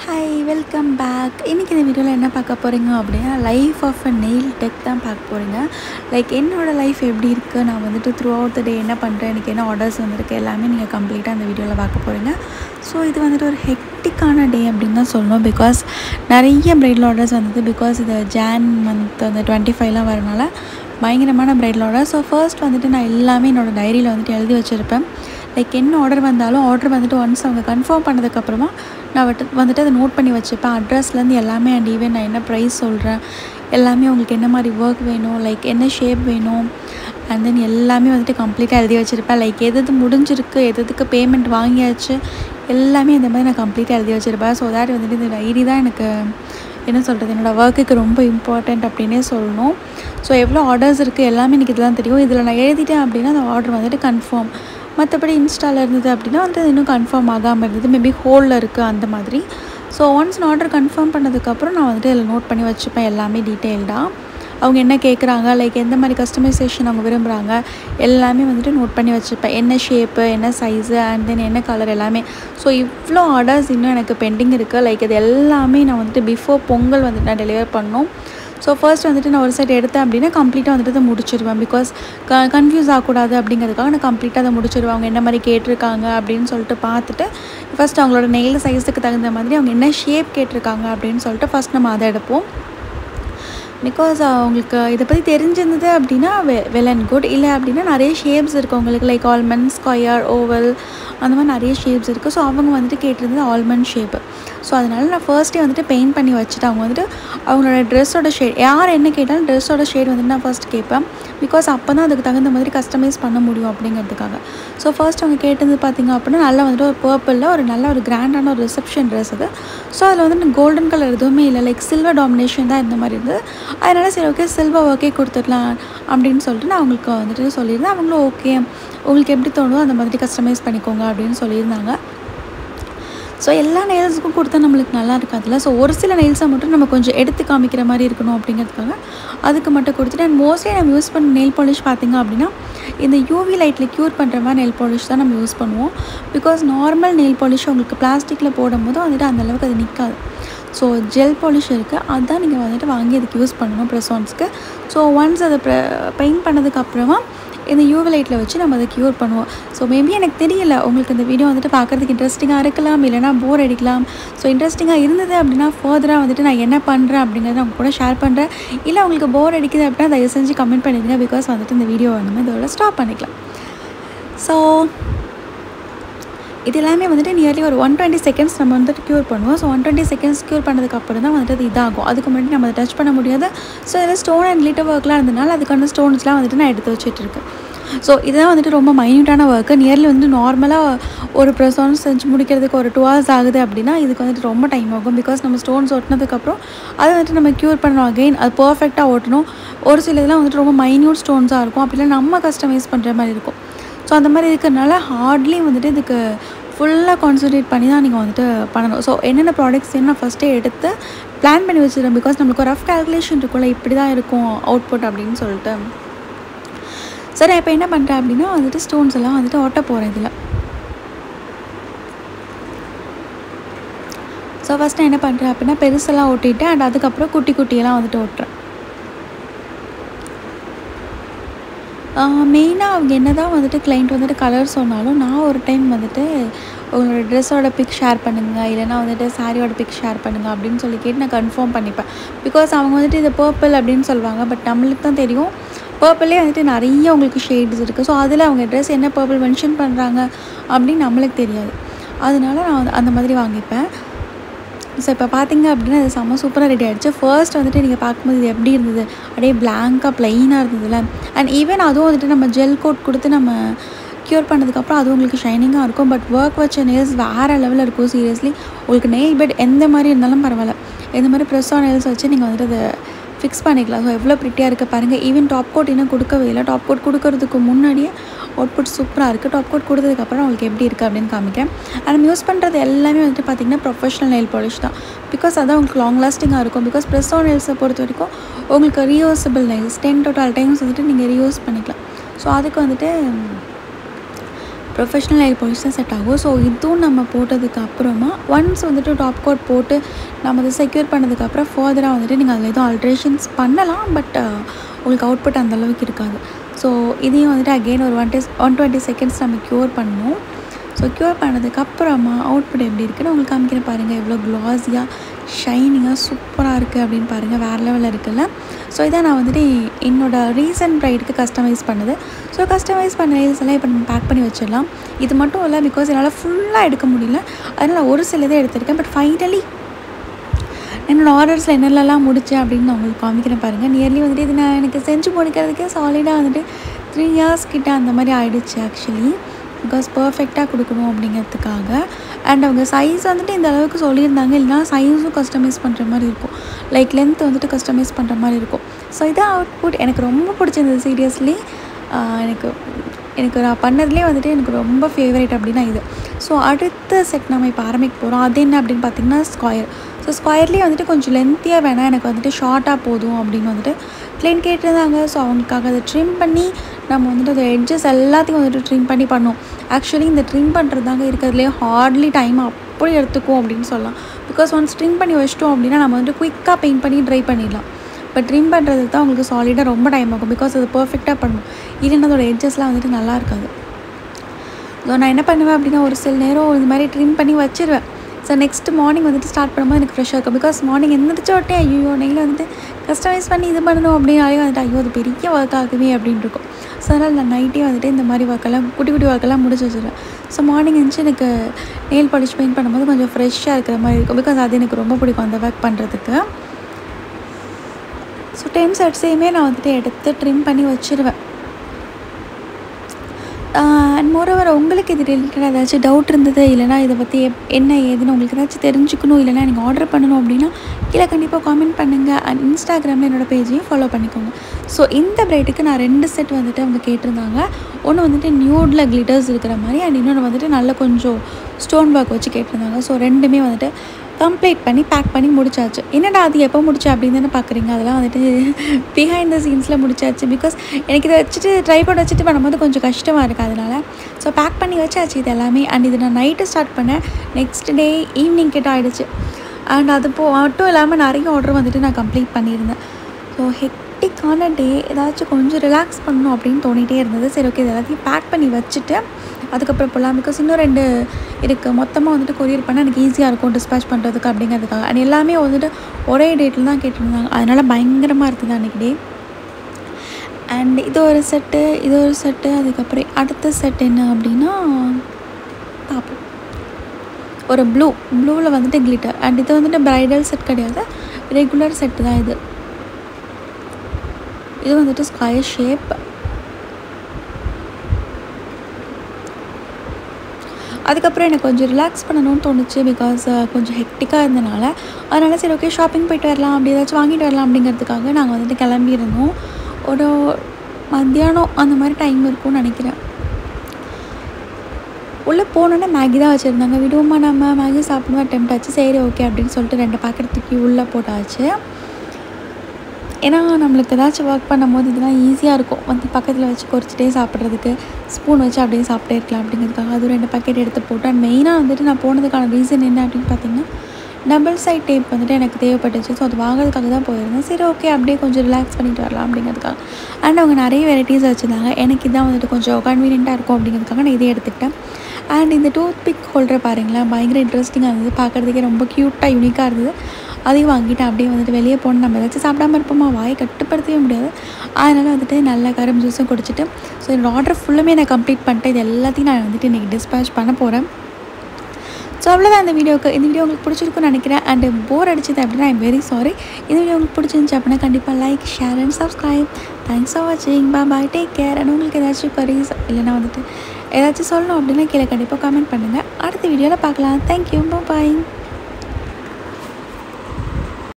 hi welcome back இன்றைக்கி இந்த வீடியோவில் என்ன பார்க்க போகிறீங்க அப்படின்னா life of a nail tech தான் பார்க்க போகிறீங்க லைக் என்னோடய லைஃப் எப்படி இருக்குது நான் வந்துட்டு த்ரூ அவுட் த டே என்ன பண்ணுறேன் எனக்கு என்ன ஆர்டர்ஸ் வந்திருக்கு எல்லாமே நீங்கள் கம்ப்ளீட்டாக அந்த வீடியோவில் பார்க்க போகிறீங்க ஸோ இது வந்துட்டு ஒரு ஹெக்டிக்கான டே அப்படின்னு தான் சொல்லணும் பிகாஸ் நிறைய பிரைடல் ஆர்டர்ஸ் வந்தது பிகாஸ் இது ஜான் மந்த் அந்த டுவெண்ட்டி ஃபைவ்லாம் வரனால பயங்கரமான பிரைடல் ஆர்டர் ஸோ ஃபர்ஸ்ட் வந்துட்டு நான் எல்லாமே என்னோடய டைரியில் வந்துட்டு எழுதி வச்சுருப்பேன் லைக் என்ன ஆர்டர் வந்தாலும் ஆர்டர் வந்துட்டு ஒன்ஸ் அவங்க கன்ஃபார்ம் பண்ணதுக்கப்புறமா நான் வந்துட்டு வந்துட்டு அதை நோட் பண்ணி வச்சுப்பேன் அட்ரஸ்லேருந்து எல்லாமே அண்ட் ஈவன் நான் என்ன ப்ரைஸ் சொல்கிறேன் எல்லாமே உங்களுக்கு என்ன மாதிரி ஒர்க் வேணும் லைக் என்ன ஷேப் வேணும் அண்ட் தென் எல்லாமே வந்துட்டு கம்ப்ளீட்டாக எழுதி வச்சுருப்பேன் லைக் எது எது முடிஞ்சிருக்கு எது எதுக்கு பேமெண்ட் வாங்கியாச்சு எல்லாமே இந்த மாதிரி நான் கம்ப்ளீட்டாக எழுதி வச்சுருப்பேன் ஸோ தேட் வந்துட்டு இந்த டைரி தான் எனக்கு என்ன சொல்கிறது என்னோடய ஒர்க்குக்கு ரொம்ப இம்பார்ட்டண்ட் அப்படின்னே சொல்லணும் ஸோ எவ்வளோ ஆர்டர்ஸ் இருக்குது எல்லாமே எனக்கு இதெல்லாம் தெரியும் இதில் நான் எழுதிட்டேன் அப்படின்னா அந்த ஆர்டர் வந்துட்டு கன்ஃபார்ம் மற்றபடி இன்ஸ்டாவில் இருந்தது அப்படின்னா வந்து இன்னும் கன்ஃபார்ம் ஆகாமல் இருந்தது மேபி ஹோலில் இருக்குது அந்த மாதிரி ஸோ ஒன்ஸ் நான் ஆர்டர் கன்ஃபார்ம் பண்ணதுக்கப்புறம் நான் வந்துட்டு இதில் நோட் பண்ணி வச்சுப்பேன் எல்லாமே டீட்டெயில்டாக அவங்க என்ன கேட்குறாங்க லைக் எந்த மாதிரி கஸ்டமைசேஷன் அவங்க விரும்புகிறாங்க எல்லாமே வந்துட்டு நோட் பண்ணி வச்சுப்பேன் என்ன ஷேப்பு என்ன சைஸு அண்ட் தென் என்ன கலர் எல்லாமே ஸோ இவ்வளோ ஆர்டர்ஸ் இன்னும் எனக்கு பெண்டிங் இருக்குது லைக் இது எல்லாமே நான் வந்துட்டு பிஃபோர் பொங்கல் வந்துட்டு நான் டெலிவர் பண்ணோம் ஸோ ஃபர்ஸ்ட் வந்துட்டு நான் ஒரு சைட் எடுத்தேன் அப்படின்னா கம்ப்ளீட்டாக வந்துட்டு அதை முடிச்சிடுவேன் பிகாஸ் க கன்ஃபியூஸ் ஆகக்கூடாது அப்படிங்கிறதுக்காக நான் கம்ப்ளீட்டாக அதை முடிச்சிடுவேன் அவங்க என்ன மாதிரி கேட்டிருக்காங்க அப்படின்னு சொல்லிட்டு பார்த்துட்டு ஃபஸ்ட் அவங்களோட நெயில் சைஸுக்கு தகுந்த மாதிரி அவங்க என்ன ஷேப் கேட்டிருக்காங்க அப்படின்னு சொல்லிட்டு ஃபஸ்ட் நம்ம அதை எடுப்போம் பிகாஸ் அவங்களுக்கு இதை பற்றி தெரிஞ்சிருந்தது அப்படின்னா வெ வெல் அண்ட் குட் இல்லை அப்படின்னா நிறைய ஷேப்ஸ் இருக்குது அவங்களுக்கு லைக் ஆல்மண்ட் ஸ்கொயர் ஓவல் அந்த மாதிரி நிறைய ஷேப்ஸ் இருக்குது ஸோ அவங்க வந்துட்டு கேட்டிருந்தது ஆல்மண்ட் ஷேப்பு ஸோ அதனால் நான் ஃபர்ஸ்ட்டே வந்துட்டு பெயிண்ட் பண்ணி வச்சுட்டு அவங்க வந்துட்டு அவங்களோட ட்ரெஸ்ஸோட ஷேட் யார் என்ன கேட்டாலும் ட்ரெஸ்ஸோட ஷேட் வந்துட்டு நான் ஃபர்ஸ்ட் கேட்பேன் பிகாஸ் அப்போ தான் அதுக்கு தகுந்த மாதிரி கஸ்டமைஸ் பண்ண முடியும் அப்படிங்கிறதுக்காக ஸோ ஃபர்ஸ்ட் அவங்க கேட்டது பார்த்திங்க அப்படின்னா நல்லா வந்துட்டு ஒரு பர்பிளில் ஒரு நல்ல ஒரு கிராண்டான ஒரு ரிசப்ஷன் ட்ரெஸ் அது ஸோ அதில் வந்துட்டு கோல்டன் கலர் எதுவுமே இல்லை லைக் சில்வர் டாமினேஷன் தான் இந்த மாதிரி இருந்தது அதனால் சரி ஓகே சில்வர் ஒர்க்கே கொடுத்துடலாம் அப்படின்னு சொல்லிட்டு நான் அவங்களுக்கு வந்துட்டு சொல்லியிருந்தேன் அவங்களும் ஓகே உங்களுக்கு எப்படி தோணுதோ அந்த மாதிரி கஸ்டமைஸ் பண்ணிக்கோங்க அப்படின்னு சொல்லியிருந்தாங்க ஸோ எல்லா நெயில்ஸுக்கும் கொடுத்தா நம்மளுக்கு நல்லா இருக்காதுல்ல ஸோ ஒரு சில நெயில்ஸை மட்டும் நம்ம கொஞ்சம் எடுத்து காமிக்கிற மாதிரி இருக்கணும் அப்படிங்கிறதுக்காக அதுக்கு மட்டும் கொடுத்துட்டு அண்ட் மோஸ்ட்லி நம்ம யூஸ் பண்ண நெயில் பாலிஷ் பார்த்திங்க அப்படின்னா இந்த யூவி லைட்டில் க்யூர் பண்ணுற மாதிரி நெயில் பாலிஷ் தான் நம்ம யூஸ் பண்ணுவோம் பிகாஸ் நார்மல் நெயில் பாலிஷ் உங்களுக்கு பிளாஸ்டிக்கில் போடும்போது வந்துட்டு அந்தளவுக்கு அது நிற்காது ஸோ ஜெல் பாலிஷ் இருக்குது அதுதான் நீங்கள் வந்துட்டு வாங்கி அதுக்கு யூஸ் பண்ணணும் ப்ரெஸ் ஒன்ஸ்க்கு ஸோ ஒன்ஸ் அதை பெயிண்ட் பண்ணதுக்கப்புறமா இந்த யூவி லைட்டில் வச்சு நம்ம அதை க்யூர் பண்ணுவோம் ஸோ மேபி எனக்கு தெரியல உங்களுக்கு இந்த வீடியோ வந்துட்டு பார்க்குறதுக்கு இன்ட்ரெஸ்டிங்காக இருக்கலாம் இல்லைனா போர் அடிக்கலாம் ஸோ இன்ட்ரெஸ்டிங்காக இருந்தது அப்படின்னா ஃபர்தராக வந்துட்டு நான் என்ன பண்ணுறேன் அப்படிங்கிறத அவங்க கூட ஷேர் பண்ணுறேன் இல்லை உங்களுக்கு போர் அடிக்குது அப்படின்னா தயவு செஞ்சு கமெண்ட் பண்ணிடுங்க பிகாஸ் வந்துட்டு இந்த வீடியோ நம்ம இதோட ஸ்டாப் பண்ணிக்கலாம் ஸோ இது எல்லாமே வந்துட்டு நியர்லி ஒரு ஒன் டுவெண்ட்டி செகண்ட்ஸ் நம்ம வந்துட்டு க்யூர் பண்ணுவோம் so one twenty seconds cure பண்ணதுக்கப்புறம் தான் வந்துட்டு அது இதாகும் அதுக்கு முன்னாடி நம்ம அதை டச் பண்ண முடியாது ஸோ இதில் ஸ்டோன் அண்ட் லிட்டர் ஒர்க்லாம் இருந்தனால அதுக்கான ஸ்டோன்ஸ்லாம் வந்துட்டு நான் எடுத்து வச்சுட்ருக்கேன் ஸோ இதுதான் வந்துட்டு ரொம்ப மைன்யூட்டான ஒர்க்கு நியர்லி வந்து நார்மலாக ஒரு ப்ரெசான் செஞ்சு முடிக்கிறதுக்கு ஒரு டூ ஹவர்ஸ் ஆகுது அப்படின்னா இதுக்கு வந்துட்டு ரொம்ப டைம் ஆகும் பிகாஸ் நம்ம ஸ்டோன்ஸ் ஒட்டினதுக்கப்புறம் அதை வந்துட்டு நம்ம க்யூர் பண்ணணும் அகெயின் அது பர்ஃபெக்டாக ஓட்டணும் ஒரு சில இதெல்லாம் வந்துட்டு ரொம்ப மைன்யூட் ஸ்டோன்ஸாக இருக்கும் அப்படிலாம் நம்ம கஸ்டமைஸ் பண்ணுற மாதிரி இருக்கும் ஸோ அந்த மாதிரி இருக்கிறனால ஹார்ட்லி வந்துட்டு இதுக்கு ஃபுல்லாக கான்சன்ட்ரேட் பண்ணி தான் நீங்கள் வந்துட்டு பண்ணணும் ஸோ என்னென்ன ப்ராடக்ட்ஸ் நான் ஃபஸ்ட்டே எடுத்து பிளான் பண்ணி வச்சுருக்கேன் பிகாஸ் நம்மளுக்கு ஒரு ரஃப் கேல்குலேஷன் இருக்கும்ல இப்படி தான் இருக்கும் அவுட்புட் அப்படின்னு சொல்லிட்டு சரி இப்போ என்ன பண்ணுறேன் அப்படின்னா வந்துட்டு ஸ்டோன்ஸ் எல்லாம் வந்துட்டு ஒட்ட போகிறேன் இதில் ஸோ ஃபஸ்ட்டு என்ன பண்ணுறேன் அப்படின்னா பெருசெல்லாம் ஒட்டிட்டு அண்ட் அதுக்கப்புறம் குட்டி குட்டியெல்லாம் வந்துட்டு ஒட்டுறேன் மெயினாக அவங்க என்ன தான் வந்துட்டு கிளைண்ட் வந்துட்டு கலர் சொன்னாலும் நான் ஒரு டைம் வந்துட்டு உங்களோட ட்ரெஸ்ஸோட பிக் ஷேர் பண்ணுங்கள் இல்லைனா வந்துட்டு சாரியோட பிக் ஷேர் பண்ணுங்கள் அப்படின்னு சொல்லி கேட்டு நான் கன்ஃபார்ம் பண்ணிப்பேன் பிகாஸ் அவங்க வந்துட்டு இது பர்பிள் அப்படின்னு சொல்லுவாங்க பட் நம்மளுக்கு தான் தெரியும் பர்பிளே வந்துட்டு நிறைய உங்களுக்கு ஷேட்ஸ் இருக்குது ஸோ அதில் அவங்க ட்ரெஸ் என்ன பர்பிள் மென்ஷன் பண்ணுறாங்க அப்படின்னு நம்மளுக்கு தெரியாது அதனால நான் அந்த மாதிரி வாங்கிப்பேன் ஸோ இப்போ பார்த்தீங்க அப்படின்னா அது செம்ம சூப்பராக ரெடி ஆகிடுச்சு ஃபர்ஸ்ட் வந்துட்டு நீங்கள் பார்க்கும்போது இது எப்படி இருந்தது அப்படியே பிளாங்காக ப்ளைனாக இருந்ததுல அண்ட் ஈவன் அதுவும் வந்துட்டு நம்ம ஜெல் கோட் கொடுத்து நம்ம க்யூர் பண்ணதுக்கப்புறம் அதுவும் உங்களுக்கு ஷைனிங்காக இருக்கும் பட் ஒர்க் வச்ச நெயில்ஸ் வேறு லெவலில் இருக்கும் சீரியஸ்லி உங்களுக்கு நெயில் பெட் எந்த மாதிரி இருந்தாலும் பரவாயில்ல எந்த மாதிரி ப்ரெஸ் ஆன் நெயில்ஸ் வச்சு நீங்கள் வந்துட்டு அதை ஃபிக்ஸ் பண்ணிக்கலாம் ஸோ எவ்வளோ ப்ரிட்டியாக இருக்குது பாருங்கள் ஈவன் டாப் கோட் இன்னும் கொடுக்கவே இல்லை டாப் கோட் கொடுக்கறதுக்கு முன்னாடியே அவுட்புட் சூப்பராக இருக்குது டாப் கோட் கொடுத்ததுக்கப்புறம் உங்களுக்கு எப்படி இருக்குது அப்படின்னு காமிக்கிறேன் அண்ட் யூஸ் பண்ணுறது எல்லாமே வந்துட்டு பார்த்திங்கன்னா ப்ரொஃபஷனல் நெயில் பாலிஷ் தான் பிகாஸ் அதான் உங்களுக்கு லாங் லாஸ்டிங்காக இருக்கும் பிகாஸ் ப்ரெஸ் ஆன் நெயில்ஸை பொறுத்த வரைக்கும் உங்களுக்கு reusable nails ten to twelve times வந்துட்டு நீங்கள் ரீயூஸ் பண்ணிக்கலாம் ஸோ அதுக்கு வந்துட்டு ப்ரொஃபஷ்னல் நெயில் பாலிஷ் தான் செட் ஆகும் ஸோ இதுவும் நம்ம போட்டதுக்கு அப்புறமா ஒன்ஸ் வந்துட்டு டாப் கோட் போட்டு நம்ம அதை செக்யூர் பண்ணதுக்கப்புறம் ஃபர்தராக வந்துட்டு நீங்கள் அதில் எதுவும் ஆல்ட்ரேஷன்ஸ் பண்ணலாம் பட் உங்களுக்கு அவுட்புட் அந்த அளவுக்கு இருக்காது ஸோ இதையும் வந்துட்டு அகெயின் ஒரு one days one twenty seconds நம்ம க்யூர் பண்ணணும் ஸோ க்யூர் பண்ணதுக்கப்புறமா அவுட்புட் எப்படி இருக்குன்னு உங்களுக்கு காமிக்கிறேன் பாருங்கள் எவ்வளோ க்ளாஸியாக ஷைனிங்காக சூப்பராக இருக்குது அப்படின்னு பாருங்கள் வேறு லெவலில் இருக்குல்ல ஸோ இதான் நான் வந்துட்டு என்னோடய ரீசன்ட் ப்ரைடுக்கு கஸ்டமைஸ் பண்ணது ஸோ கஸ்டமைஸ் பண்ண நெயில்ஸ் எல்லாம் இப்போ நம்ம பேக் பண்ணி வச்சிடலாம் இது மட்டும் இல்லை பிகாஸ் என்னால் ஃபுல்லாக எடுக்க முடியல அதனால் ஒரு சில இதை எடுத்திருக்கேன் பட் ஃபைனலி என்னோடய ஆர்டர்ஸில் என்னெல்லாம் முடித்தேன் அப்படின்னு நான் உங்களுக்கு காமிக்கிறேன் பாருங்கள் நியர்லி வந்துட்டு இது நான் எனக்கு செஞ்சு முடிக்கிறதுக்கே சாலிடாக வந்துட்டு த்ரீ இயர்ஸ் கிட்ட அந்த மாதிரி ஆயிடுச்சு ஆக்சுவலி பிகாஸ் பர்ஃபெக்டாக கொடுக்கணும் அப்படிங்கிறதுக்காக அண்ட் அவங்க சைஸ் வந்துட்டு இந்த அளவுக்கு சொல்லியிருந்தாங்க இல்லைனா சைஸும் கஸ்டமைஸ் பண்ணுற மாதிரி இருக்கும் லைக் லென்த் வந்துட்டு கஸ்டமைஸ் பண்ணுற மாதிரி இருக்கும் ஸோ இதான் அவுட்புட் எனக்கு ரொம்ப பிடிச்சிருந்தது சீரியஸ்லி எனக்கு எனக்கு நான் பண்ணதுலேயே வந்துட்டு எனக்கு ரொம்ப ஃபேவரட் அப்படின்னா இது ஸோ அடுத்த செட் நம்ம இப்போ ஆரம்பிக்க போகிறோம் அது என்ன அப்படின்னு பார்த்தீங்கன்னா ஸ்கொயர் ஸோ ஸ்கொயர்லேயே வந்துட்டு கொஞ்சம் லென்த்தியாக வேணால் எனக்கு வந்துட்டு ஷார்ட்டாக போதும் அப்படின்னு வந்துட்டு க்ளீன் கேட்டிருந்தாங்க ஸோ அவங்களுக்காக அதை ட்ரிம் பண்ணி நம்ம வந்துட்டு அந்த எட்ஜஸ் எல்லாத்தையும் வந்துட்டு ட்ரிம் பண்ணி பண்ணோம் ஆக்சுவலி இந்த ட்ரிம் பண்ணுறது தாங்க இருக்கிறதுலே ஹார்ட்லி டைம் அப்படி எடுத்துக்கும் அப்படின்னு சொல்லலாம் பிகாஸ் ஒன்ஸ் ட்ரிம் பண்ணி வச்சிட்டோம் அப்படின்னா நம்ம வந்துட்டு குயிக்காக பெயிண்ட் பண்ணி ட்ரை பண்ணிடலாம் பட் ட்ரிம் பண்ணுறதுக்கு தான் உங்களுக்கு சாலிடாக ரொம்ப டைம் ஆகும் பிகாஸ் அது பர்ஃபெக்டாக பண்ணணும் இல்லைன்னா அதோட எட்ஜஸ்லாம் வந்துட்டு நல்லா இருக்காது ஸோ நான் என்ன பண்ணுவேன் அப்படின்னா ஒரு சில நேரம் இந்த மாதிரி ட்ரிம் பண்ணி வச்சிருவேன் ஸோ நெக்ஸ்ட் மார்னிங் வந்துட்டு ஸ்டார்ட் பண்ணும்போது எனக்கு ஃப்ரெஷ்ஷாக இருக்கும் பிகாஸ் மார்னிங் எந்திரிச்ச உடனே ஐயோ நெய்யில் வந்துட்டு கஸ்டமைஸ் பண்ணி இது பண்ணணும் அப்படின்னாலே வந்துட்டு ஐயோ அது பெரிய ஒர்க் ஆகுமே அப்படின்னு இருக்கும் ஸோ அதனால் நான் நைட்டே வந்துட்டு இந்த மாதிரி ஒர்க்கெல்லாம் குட்டி குட்டி ஒர்க்கெல்லாம் முடிச்சு வச்சிருவேன் ஸோ மார்னிங் இருந்துச்சு எனக்கு நெயில் பாலிஷ் பெயிண்ட் பண்ணும்போது கொஞ்சம் ஃப்ரெஷ்ஷாக இருக்கிற மாதிரி இருக்கும் பிகாஸ் அது எனக்கு ரொம்ப பிடிக்கும் அந்த ஒர்க் பண்ணுறதுக்கு ஸோ டென் செட்ஸையுமே நான் வந்துட்டு எடுத்து ட்ரிம் பண்ணி வச்சுருவேன் அண்ட் மோரோவர் உங்களுக்கு இது ரிலேட்டடாக ஏதாச்சும் டவுட் இருந்தது இல்லைனா இதை பற்றி எப் என்ன ஏதுன்னு உங்களுக்கு ஏதாச்சும் தெரிஞ்சுக்கணும் இல்லைனா நீங்கள் ஆர்டர் பண்ணணும் அப்படின்னா கீழே கண்டிப்பாக காமெண்ட் பண்ணுங்கள் அண்ட் இன்ஸ்டாகிராமில் என்னோடய பேஜையும் ஃபாலோ பண்ணிக்கோங்க ஸோ இந்த பிரைட்டுக்கு நான் ரெண்டு செட் வந்துட்டு அவங்க கேட்டிருந்தாங்க ஒன்று வந்துட்டு நியூடில் கிளிட்டர்ஸ் இருக்கிற மாதிரி அண்ட் இன்னொன்று வந்துட்டு நல்ல கொஞ்சம் ஸ்டோன் ஒர்க் வச்சு கேட்டிருந்தாங்க ஸோ ரெண்டுமே வந்துட்டு கம்ப்ளீட் பண்ணி பேக் பண்ணி முடிச்சாச்சு என்னடா அது எப்போ முடிச்சா அப்படின்னு தானே பார்க்குறீங்க அதெல்லாம் வந்துட்டு பிஹைண்ட் த சீன்ஸில் முடிச்சாச்சு பிகாஸ் எனக்கு இதை வச்சுட்டு ட்ரை பண்ண வச்சுட்டு பண்ணும்போது கொஞ்சம் கஷ்டமாக இருக்குது அதனால் ஸோ பேக் பண்ணி வச்சாச்சு இது எல்லாமே அண்ட் இது நான் நைட்டு ஸ்டார்ட் பண்ணேன் நெக்ஸ்ட் டே ஈவினிங் கிட்ட ஆகிடுச்சு அண்ட் அது போ மட்டும் இல்லாமல் நிறைய ஆர்டர் வந்துட்டு நான் கம்ப்ளீட் பண்ணியிருந்தேன் ஸோ ஹெக்டிக்கான டே ஏதாச்சும் கொஞ்சம் ரிலாக்ஸ் பண்ணணும் அப்படின்னு தோணிகிட்டே இருந்தது சரி ஓகே இது எல்லாத்தையும் பேக் பண்ணி வச்சுட்டு அதுக்கப்புறம் போகலாம் பிகாஸ் இன்னும் ரெண்டு இருக்குது மொத்தமாக வந்துட்டு கொரியர் பண்ணால் எனக்கு ஈஸியாக இருக்கும் டிஸ்பேச் பண்ணுறதுக்கு அப்படிங்கிறதுக்காக அண்ட் எல்லாமே வந்துட்டு ஒரே டேட்டில் தான் கேட்டிருந்தாங்க அதனால் பயங்கரமாக இருந்தது அன்றைக்கி டே அண்ட் இது ஒரு செட்டு இது ஒரு செட்டு அதுக்கப்புறம் அடுத்த செட் என்ன அப்படின்னா பார்ப்போம் ஒரு ப்ளூ ப்ளூவில் வந்துட்டு கிளிட்டர் அண்ட் இது வந்துட்டு ப்ரைடல் செட் கிடையாது ரெகுலர் செட்டு தான் இது இது வந்துட்டு ஸ்கொயர் ஷேப் அதுக்கப்புறம் எனக்கு கொஞ்சம் ரிலாக்ஸ் பண்ணணும்னு தோணுச்சு பிகாஸ் கொஞ்சம் ஹெக்டிக்காக இருந்தனால அதனால் சரி ஓகே ஷாப்பிங் போயிட்டு வரலாம் அப்படி ஏதாச்சும் வாங்கிட்டு வரலாம் அப்படிங்கிறதுக்காக நாங்கள் வந்துட்டு கிளம்பியிருந்தோம் ஒரு மத்தியானம் அந்த மாதிரி டைம் இருக்கும்னு நினைக்கிறேன் உள்ளே போனோன்னே மேகி தான் வச்சுருந்தாங்க விடுவோமா நம்ம மேகி சாப்பிடுவோம் அட்டெம்ட் ஆச்சு சரி ஓகே அப்படின்னு சொல்லிட்டு ரெண்டு பாக்கெட் தூக்கி உள்ளே போட்டாச்சு ஏன்னா நம்மளுக்கு ஏதாச்சும் ஒர்க் பண்ணும்போது இதெல்லாம் ஈஸியாக இருக்கும் வந்து பக்கத்தில் வச்சு குறைச்சிட்டே சாப்பிட்றதுக்கு ஸ்பூன் வச்சு அப்படியே சாப்பிட்டே இருக்கலாம் அப்படிங்கிறதுக்காக அதுவும் ரெண்டு பாக்கெட் எடுத்து போட்டு அண்ட் மெயினாக வந்துட்டு நான் போனதுக்கான ரீசன் என்ன அப்படின்னு பார்த்தீங்கன்னா டபுள் சைட் டேப் வந்துட்டு எனக்கு தேவைப்பட்டுச்சு ஸோ அது வாங்குறதுக்காக தான் போயிருந்தேன் சரி ஓகே அப்படியே கொஞ்சம் ரிலாக்ஸ் பண்ணிட்டு வரலாம் அப்படிங்கிறதுக்காக அண்ட் அவங்க நிறைய வெரைட்டிஸ் வச்சுருந்தாங்க எனக்கு இதான் வந்துட்டு கொஞ்சம் கன்வீனியண்ட்டாக இருக்கும் அப்படிங்கிறதுக்காக நான் இதே எடுத்துக்கிட்டேன் அண்ட் இந்த டூத் பிக் ஹோல்டர் பாருங்களேன் பயங்கர இன்ட்ரெஸ்டிங்காக இருந்தது பார்க்குறதுக்கே ரொம்ப க்யூட்டாக யூனிக்காக இருந்தது அதையும் வாங்கிட்டு அப்படியே வந்துட்டு வெளியே போகணும் நம்ம ஏதாச்சும் சாப்பிடாம இருப்போமா வாயை கட்டுப்படுத்தவே முடியாது அதனால் வந்துட்டு நல்ல கரும்பு ஜூஸும் குடிச்சிட்டு ஸோ என்னோடய ஆர்டர் ஃபுல்லுமே நான் கம்ப்ளீட் பண்ணிட்டேன் இது எல்லாத்தையும் நான் வந்துட்டு இன்றைக்கி டிஸ்பேச் பண்ண போகிறேன் ஸோ அவ்வளோதான் இந்த வீடியோக்கு இந்த வீடியோ உங்களுக்கு பிடிச்சிருக்குன்னு நினைக்கிறேன் அண்ட் போர் அடிச்சது அப்படின்னா ஐம் வெரி சாரி இந்த வீடியோ உங்களுக்கு பிடிச்சிருந்துச்சு அப்படின்னா கண்டிப்பாக like share and subscribe thanks for வாட்சிங் பா பாய் டேக் கேர் அண்ட் உங்களுக்கு ஏதாச்சும் queries இல்லைனா வந்துட்டு ஏதாச்சும் சொல்லணும் அப்படின்னா கீழே கண்டிப்பாக கமெண்ட் பண்ணுங்கள் அடுத்த வீடியோவில் பார்க்கலாம் தேங்க்யூ பாய்